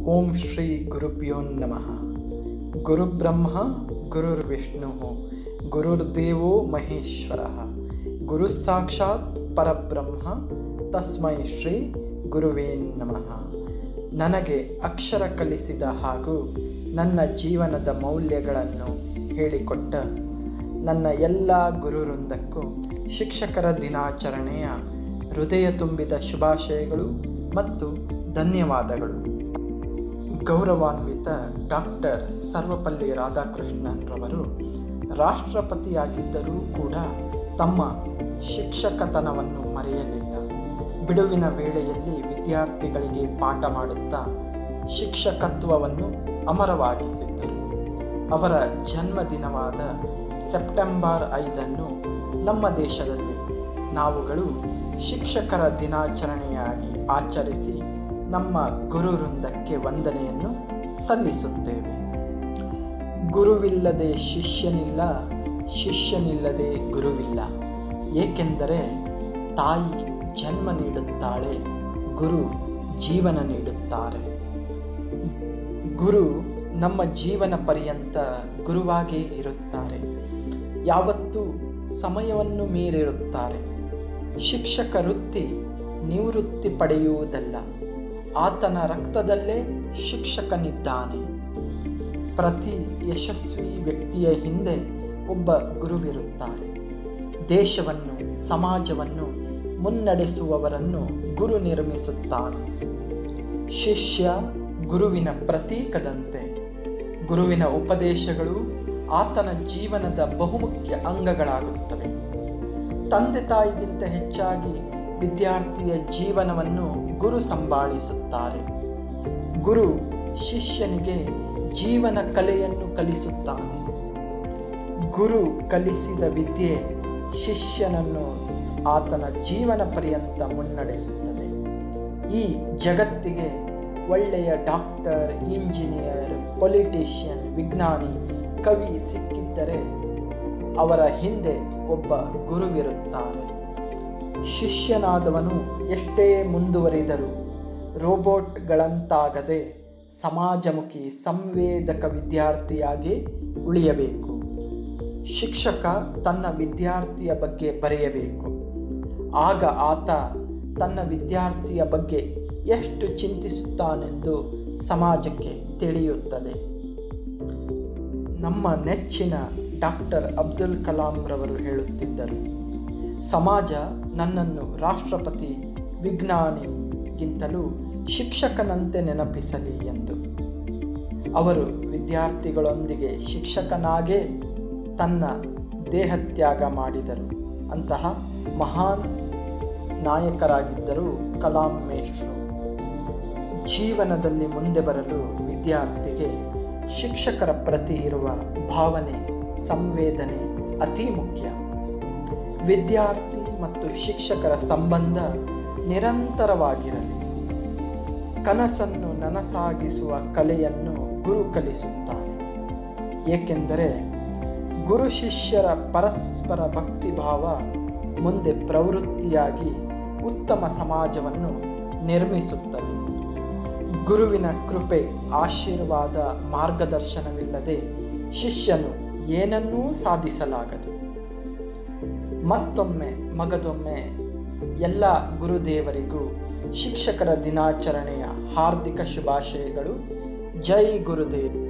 ಓಂ ಶ್ರೀ ಗುರುಭ್ಯೋ ನಮಃ ಗುರುಬ್ರಹ್ಮ ಗುರುರ್ವಿಷ್ಣು ಗುರುರ್ದೇವೋ ಮಹೇಶ್ವರ ಗುರು ಸಾಕ್ಷಾತ್ ಪರಬ್ರಹ್ಮ ತಸ್ಮೈ ಶ್ರೀ ಗುರುವೇ ನಮಃ ನನಗೆ ಅಕ್ಷರ ಕಲಿಸಿದ ಹಾಗೂ ನನ್ನ ಜೀವನದ ಮೌಲ್ಯಗಳನ್ನು ಹೇಳಿಕೊಟ್ಟ ನನ್ನ ಎಲ್ಲ ಗುರುವೃಂದಕ್ಕೂ ಶಿಕ್ಷಕರ ದಿನಾಚರಣೆಯ ಹೃದಯ ತುಂಬಿದ ಶುಭಾಶಯಗಳು ಮತ್ತು ಧನ್ಯವಾದಗಳು ಗೌರವಾನ್ವಿತ ಡಾಕ್ಟರ್ ಸರ್ವಪಲ್ಲಿ ರಾಧಾಕೃಷ್ಣನ್ರವರು ರಾಷ್ಟ್ರಪತಿಯಾಗಿದ್ದರೂ ಕೂಡ ತಮ್ಮ ಶಿಕ್ಷಕತನವನ್ನು ಮರೆಯಲಿಲ್ಲ ಬಿಡುವಿನ ವೇಳೆಯಲ್ಲಿ ವಿದ್ಯಾರ್ಥಿಗಳಿಗೆ ಪಾಠ ಮಾಡುತ್ತಾ ಶಿಕ್ಷಕತ್ವವನ್ನು ಅಮರವಾಗಿಸಿದ್ದರು ಅವರ ಜನ್ಮದಿನವಾದ ಸೆಪ್ಟೆಂಬರ್ ಐದನ್ನು ನಮ್ಮ ದೇಶದಲ್ಲಿ ನಾವುಗಳು ಶಿಕ್ಷಕರ ದಿನಾಚರಣೆಯಾಗಿ ಆಚರಿಸಿ ನಮ್ಮ ಗುರುವೃಂದಕ್ಕೆ ವಂದನೆಯನ್ನು ಸಲ್ಲಿಸುತ್ತೇವೆ ಗುರುವಿಲ್ಲದೆ ಶಿಷ್ಯನಿಲ್ಲ ಶಿಷ್ಯನಿಲ್ಲದೆ ಗುರುವಿಲ್ಲ ಏಕೆಂದರೆ ತಾಯಿ ಜನ್ಮ ನೀಡುತ್ತಾಳೆ ಗುರು ಜೀವನ ನೀಡುತ್ತಾರೆ ಗುರು ನಮ್ಮ ಜೀವನ ಪರ್ಯಂತ ಗುರುವಾಗೇ ಇರುತ್ತಾರೆ ಯಾವತ್ತೂ ಸಮಯವನ್ನು ಮೀರಿರುತ್ತಾರೆ ಶಿಕ್ಷಕ ವೃತ್ತಿ ನಿವೃತ್ತಿ ಪಡೆಯುವುದಲ್ಲ ಆತನ ರಕ್ತದಲ್ಲೇ ಶಿಕ್ಷಕನಿದ್ದಾನೆ ಪ್ರತಿ ಯಶಸ್ವಿ ವ್ಯಕ್ತಿಯ ಹಿಂದೆ ಒಬ್ಬ ಗುರುವಿರುತ್ತಾರೆ ದೇಶವನ್ನು ಸಮಾಜವನ್ನು ಮುನ್ನಡೆಸುವವರನ್ನು ಗುರು ನಿರ್ಮಿಸುತ್ತಾನೆ ಶಿಷ್ಯ ಗುರುವಿನ ಪ್ರತೀಕದಂತೆ ಗುರುವಿನ ಉಪದೇಶಗಳು ಆತನ ಜೀವನದ ಬಹುಮುಖ್ಯ ಅಂಗಗಳಾಗುತ್ತವೆ ತಂದೆ ತಾಯಿಗಿಂತ ಹೆಚ್ಚಾಗಿ ವಿದ್ಯಾರ್ಥಿಯ ಜೀವನವನ್ನು ಗುರು ಸಂಭಾಳಿಸುತ್ತಾರೆ ಗುರು ಶಿಷ್ಯನಿಗೆ ಜೀವನ ಕಲೆಯನ್ನು ಕಲಿಸುತ್ತಾನೆ ಗುರು ಕಲಿಸಿದ ವಿದ್ಯೆ ಶಿಷ್ಯನನ್ನು ಆತನ ಜೀವನ ಪರ್ಯಂತ ಮುನ್ನಡೆಸುತ್ತದೆ ಈ ಜಗತ್ತಿಗೆ ಒಳ್ಳೆಯ ಡಾಕ್ಟರ್ ಇಂಜಿನಿಯರ್ ಪೊಲಿಟಿಷಿಯನ್ ವಿಜ್ಞಾನಿ ಕವಿ ಸಿಕ್ಕಿದ್ದರೆ ಅವರ ಹಿಂದೆ ಒಬ್ಬ ಗುರುವಿರುತ್ತಾರೆ ಶಿಷ್ಯನಾದವನು ಎಷ್ಟೇ ಮುಂದುವರಿದರೂ ರೋಬೋಟ್ಗಳಂತಾಗದೆ ಸಮಾಜಮುಖಿ ಸಂವೇದಕ ವಿದ್ಯಾರ್ಥಿಯಾಗಿ ಉಳಿಯಬೇಕು ಶಿಕ್ಷಕ ತನ್ನ ವಿದ್ಯಾರ್ಥಿಯ ಬಗ್ಗೆ ಬರೆಯಬೇಕು ಆಗ ಆತ ತನ್ನ ವಿದ್ಯಾರ್ಥಿಯ ಬಗ್ಗೆ ಎಷ್ಟು ಚಿಂತಿಸುತ್ತಾನೆಂದು ಸಮಾಜಕ್ಕೆ ತಿಳಿಯುತ್ತದೆ ನಮ್ಮ ನೆಚ್ಚಿನ ಡಾಕ್ಟರ್ ಅಬ್ದುಲ್ ಕಲಾಂರವರು ಹೇಳುತ್ತಿದ್ದರು ಸಮಾಜ ನನ್ನನ್ನು ರಾಷ್ಟ್ರಪತಿ ವಿಜ್ಞಾನಿಗಿಂತಲೂ ಶಿಕ್ಷಕನಂತೆ ನೆನಪಿಸಲಿ ಎಂದು ಅವರು ವಿದ್ಯಾರ್ಥಿಗಳೊಂದಿಗೆ ಶಿಕ್ಷಕನಾಗೇ ತನ್ನ ದೇಹತ್ಯಾಗ ಮಾಡಿದರು ಅಂತಹ ಮಹಾನ್ ನಾಯಕರಾಗಿದ್ದರು ಕಲಾಂ ಮೇಷ್ಟ್ರು ಜೀವನದಲ್ಲಿ ಮುಂದೆ ಬರಲು ವಿದ್ಯಾರ್ಥಿಗೆ ಶಿಕ್ಷಕರ ಪ್ರತಿ ಇರುವ ಭಾವನೆ ಸಂವೇದನೆ ಅತಿ ಮುಖ್ಯ ವಿದ್ಯಾರ್ಥಿ ಮತ್ತು ಶಿಕ್ಷಕರ ಸಂಬಂಧ ನಿರಂತರವಾಗಿರಲಿ ಕನಸನ್ನು ನನಸಾಗಿಸುವ ಕಲೆಯನ್ನು ಗುರು ಕಲಿಸುತ್ತಾನೆ ಏಕೆಂದರೆ ಗುರು ಶಿಷ್ಯರ ಪರಸ್ಪರ ಭಕ್ತಿಭಾವ ಮುಂದೆ ಪ್ರವೃತ್ತಿಯಾಗಿ ಉತ್ತಮ ಸಮಾಜವನ್ನು ನಿರ್ಮಿಸುತ್ತದೆ ಗುರುವಿನ ಕೃಪೆ ಆಶೀರ್ವಾದ ಮಾರ್ಗದರ್ಶನವಿಲ್ಲದೆ ಶಿಷ್ಯನು ಏನನ್ನೂ ಸಾಧಿಸಲಾಗದು ಮತ್ತೊಮ್ಮೆ ಮಗದೊಮ್ಮೆ ಎಲ್ಲ ಗುರುದೇವರಿಗೂ ಶಿಕ್ಷಕರ ದಿನಾಚರಣೆಯ ಹಾರ್ದಿಕ ಶುಭಾಶಯಗಳು ಜೈ ಗುರುದೇವ್